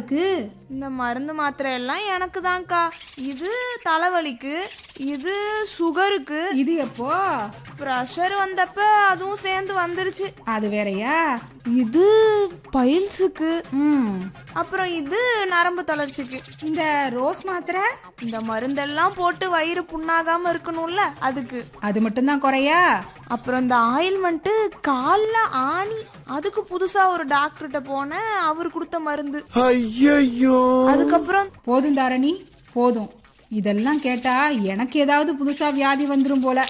யாருக்கு இந்த மருந்து மாத்திரை எல்லாம் எனக்கு தான்க்கா இது தலைவலிக்கு இது சுகருக்கு இது எப்போ ப்ரெஷர் வந்தப்ப அதுவும் சேர்ந்து வந்துருச்சு அது வேறயா இது பைல்ஸுக்கு ம் அப்புறம் இது நரம்பு தளர்ச்சிக்கு இந்த ரோஸ் மாத்திரை இந்த மருந்தெல்லாம் போட்டு வயிறு புண்ணாகாம இருக்கணும்ல அதுக்கு அது மட்டும்தான் குறையா அப்புறம் இந்த ஆயில்மெண்ட்டு காலில் ஆணி அதுக்கு புதுசா ஒரு டாக்டர்கிட்ட போனேன் அவர் கொடுத்த மருந்து அதுக்கப்புறம் போதும் தாரணி போதும் இதெல்லாம் கேட்டா எனக்கு ஏதாவது புதுசா வியாதி வந்துரும் போல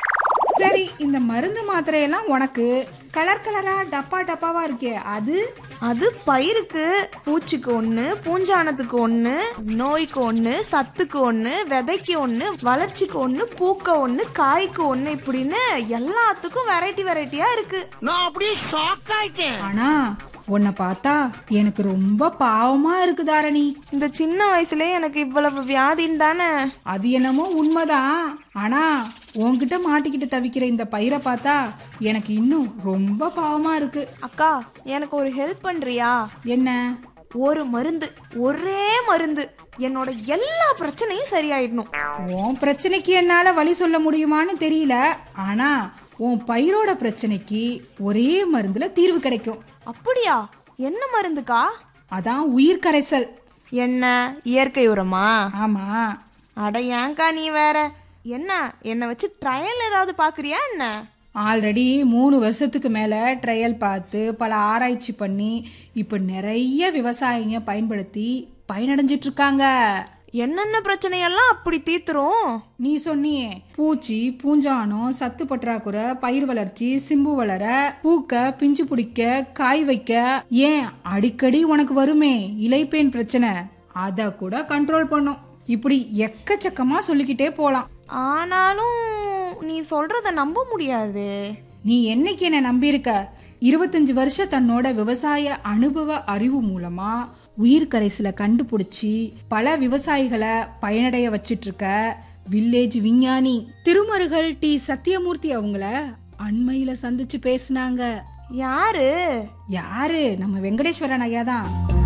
சரி இந்த மருந்து மாத்திரையெல்லாம் உனக்கு கலர் கலரா டப்பா டப்பாவா இருக்கே அது அது பயிருக்கு பூச்சிக்கு ஒன்று பூஞ்சானத்துக்கு ஒன்று நோய்க்கு ஒன்று சத்துக்கு ஒன்று விதைக்கு ஒன்று வளர்ச்சிக்கு ஒன்று பூக்க ஒன்று காய்க்கு ஒன்று இப்படின்னு எல்லாத்துக்கும் வெரைட்டி வெரைட்டியாக இருக்கு நான் அப்படியே ஷாக் ஆயிட்டேன் ஆனா உன்னை பார்த்தா எனக்கு ரொம்ப பாவமா இருக்கு தாரணி இந்த சின்ன வயசுலயே எனக்கு இவ்வளவு வியாதின்னு தானே அது என்னமோ உண்மைதான் ஆனா உன்கிட்ட மாட்டிக்கிட்டு தவிக்கிற இந்த பயிரை பார்த்தா எனக்கு இன்னும் ரொம்ப பாவமா இருக்கு அக்கா எனக்கு ஒரு ஹெல்ப் பண்றியா என்ன ஒரு மருந்து ஒரே மருந்து என்னோட எல்லா பிரச்சனையும் சரியாயிடணும் உன் பிரச்சனைக்கு என்னால வழி சொல்ல முடியுமான்னு தெரியல ஆனா உன் பயிரோட பிரச்சனைக்கு ஒரே மருந்துல தீர்வு கிடைக்கும் அப்படியா என்ன மருந்துக்கா அதான் உயிர் கரைசல் என்ன இயற்கை உரமா ஆமா அட ஏன்க்கா நீ வேற என்ன என்னை வச்சு ட்ரையல் ஏதாவது பார்க்குறியா என்ன ஆல்ரெடி மூணு வருஷத்துக்கு மேலே ட்ரையல் பார்த்து பல ஆராய்ச்சி பண்ணி இப்போ நிறைய விவசாயிங்க பயன்படுத்தி பயனடைஞ்சிட்டு இருக்காங்க என்னென்ன பிரச்சனையெல்லாம் அப்படி தீத்துரும் நீ சொன்னியே பூச்சி பூஞ்சானம் சத்து பற்றாக்குறை பயிர் வளர்ச்சி சிம்பு வளர பூக்க பிஞ்சு பிடிக்க காய் வைக்க ஏன் அடிக்கடி உனக்கு வருமே இலைப்பேன் பிரச்சனை அதை கூட கண்ட்ரோல் பண்ணும் இப்படி எக்கச்சக்கமா சொல்லிக்கிட்டே போலாம் ஆனாலும் நீ சொல்றத நம்ப முடியாது நீ என்னைக்கு என்ன நம்பியிருக்க இருபத்தஞ்சு வருஷம் தன்னோட விவசாய அனுபவ அறிவு மூலமா உயிர் கரைசலை கண்டுபிடிச்சி பல விவசாயிகளை பயனடைய வச்சிட்டு இருக்க வில்லேஜ் விஞ்ஞானி திருமருகல் டி சத்தியமூர்த்தி அவங்கள அண்மையில சந்திச்சு பேசுனாங்க யாரு யாரு நம்ம வெங்கடேஸ்வரன் ஐயா தான்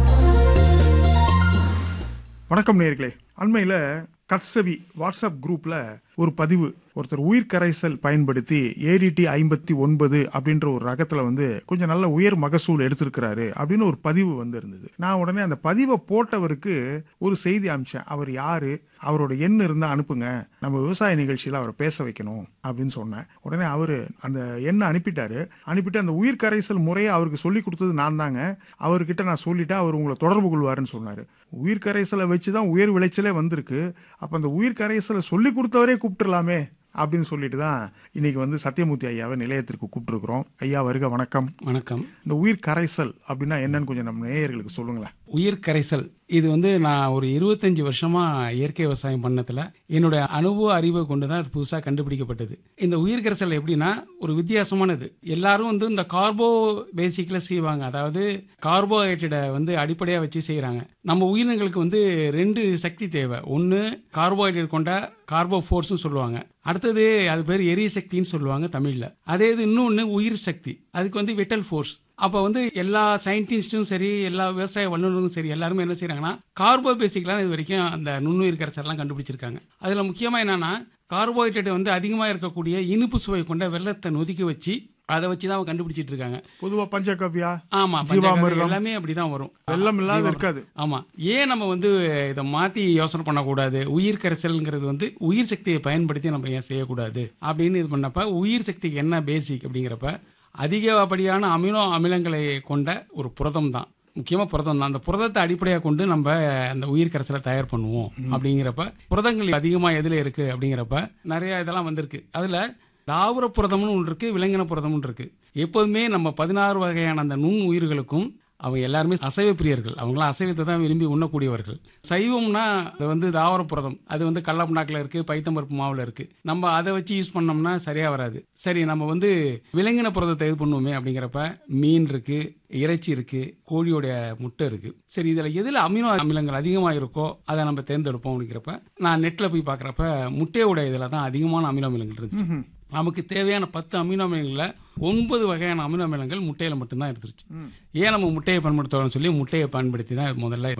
வணக்கம் நேர்களே அண்மையில் கட்சவி வாட்ஸ்அப் குரூப்ல ஒரு பதிவு ஒருத்தர் உயிர் கரைசல் பயன்படுத்தி ஏடிடி ஐம்பத்தி ஒன்பது அப்படின்ற ஒரு ரகத்துல வந்து கொஞ்சம் நல்ல உயர் மகசூல் எடுத்திருக்கிறாரு அப்படின்னு ஒரு பதிவு வந்து இருந்தது நான் உடனே அந்த பதிவை போட்டவருக்கு ஒரு செய்தி அமிச்சேன் அவர் யாரு அவரோட எண் இருந்தா அனுப்புங்க நம்ம விவசாய நிகழ்ச்சியில அவரை பேச வைக்கணும் அப்படின்னு சொன்னேன் உடனே அவரு அந்த எண்ணை அனுப்பிட்டாரு அனுப்பிட்டு அந்த உயிர் கரைசல் முறையை அவருக்கு சொல்லி கொடுத்தது நான் தாங்க அவர்கிட்ட நான் சொல்லிட்டா அவர் உங்களை தொடர்பு கொள்வாருன்னு சொன்னாரு உயிர் கரைசலை வச்சுதான் உயர் விளைச்சலே வந்திருக்கு அப்ப அந்த உயிர் கரைசலை சொல்லி கொடுத்தவரே கூப்பிட்டுலாமே அப்படின்னு சொல்லிட்டு தான் இன்னைக்கு வந்து சத்தியமூர்த்தி ஐயாவை நிலையத்திற்கு கூப்பிட்டுருக்குறோம் ஐயா வருக வணக்கம் வணக்கம் இந்த உயிர் கரைசல் அப்படின்னா என்னன்னு கொஞ்சம் நம்ம நேயர்களுக்கு சொல்லுங்களேன் உயிர் கரைசல் இது வந்து நான் ஒரு இருபத்தஞ்சு வருஷமா இயற்கை விவசாயம் பண்ணதுல என்னுடைய அனுபவ அறிவை கொண்டு தான் அது புதுசாக கண்டுபிடிக்கப்பட்டது இந்த உயிர் கரைசல் எப்படின்னா ஒரு வித்தியாசமானது எல்லாரும் வந்து இந்த கார்போ பேசிக்ல செய்வாங்க அதாவது கார்போஹைட்ரேட்டை வந்து அடிப்படையாக வச்சு செய்கிறாங்க நம்ம உயிரினங்களுக்கு வந்து ரெண்டு சக்தி தேவை ஒன்று கார்போஹைட்ரேட் கொண்ட கார்போ ஃபோர்ஸ்னு சொல்லுவாங்க அடுத்தது அது பேர் எரி சக்தின்னு சொல்லுவாங்க தமிழில் அதே இது இன்னொன்று உயிர் சக்தி அதுக்கு வந்து விட்டல் ஃபோர்ஸ் அப்போ வந்து எல்லா சயின்டிஸ்ட்டும் சரி எல்லா விவசாய வல்லுநரும் சரி எல்லாருமே என்ன செய்றாங்கன்னா கார்போ பேசிக்லாம் இது வரைக்கும் அந்த நுண்ணுயிர் கரைசல்லாம் கண்டுபிடிச்சிருக்காங்க அதில் முக்கியமாக என்னன்னா கார்போஹைட்ரேட் வந்து அதிகமாக இருக்கக்கூடிய இனிப்பு சுவை கொண்ட வெள்ளத்தை நொதிக்க வச்சு அதை வச்சு தான் கண்டுபிடிச்சிட்டு இருக்காங்க பொதுவா பஞ்சகவ்யா ஆமா ஜீவாமிர்தம். பஞ்சகவ்யம் எல்லாமே அப்படிதான் வரும் வெள்ளம் இல்லாத ஜீவாமிர்தம். இருக்காது. ஆமா ஏன் நம்ம வந்து இதை மாத்தி யோசனை பண்ணக்கூடாது உயிர் கரைசல்ங்கிறது வந்து உயிர் சக்தியை பயன்படுத்தி நம்ம ஏன் செய்யக்கூடாது அப்படின்னு இது பண்ணப்ப உயிர் சக்திக்கு என்ன பேசிக் அப்படிங்கிறப்ப அதிகப்படியான அமினோ அமிலங்களை கொண்ட ஒரு புரதம் தான் முக்கியமாக புரதம் தான் அந்த புரதத்தை அடிப்படையாக கொண்டு நம்ம அந்த உயிர் கரைசலை தயார் பண்ணுவோம் அப்படிங்கிறப்ப புரதங்கள் அதிகமாக எதில் இருக்குது அப்படிங்கிறப்ப நிறைய இதெல்லாம் வந்திருக்கு அதில் தாவர புரதம்னு ஒன்று இருக்குது விலங்கின புரதம்னு இருக்குது எப்போதுமே நம்ம பதினாறு வகையான அந்த நுண் உயிர்களுக்கும் அவங்க எல்லாருமே அசைவ பிரியர்கள் அவங்களாம் அசைவத்தை தான் விரும்பி உண்ணக்கூடியவர்கள் சைவம்னா அது வந்து தாவர புரதம் அது வந்து கடலப்புண்ணாக்கில் இருக்குது பைத்தம்பருப்பு மாவில் இருக்குது நம்ம அதை வச்சு யூஸ் பண்ணோம்னா சரியாக வராது சரி நம்ம வந்து விலங்கின புரதத்தை இது பண்ணுவோமே அப்படிங்கிறப்ப மீன் இருக்குது இறைச்சி இருக்குது கோழியோடைய முட்டை இருக்குது சரி இதில் எதில் அமினோ அமிலங்கள் அதிகமாக இருக்கோ அதை நம்ம தேர்ந்தெடுப்போம் அப்படிங்கிறப்ப நான் நெட்டில் போய் பார்க்குறப்ப முட்டையோட இதில் தான் அதிகமான அமினோ அமிலங்கள் இருந்துச்சு நமக்கு தேவையான பத்து அமினோ அமிலங்களில் ஒன்பது வகையான அமினோ அமிலங்கள் முட்டையில் மட்டும்தான் இருந்துருச்சு ஏன் நம்ம முட்டையை பயன்படுத்துறோம்னு சொல்லி முட்டையை பயன்படுத்தி தான் முதல்ல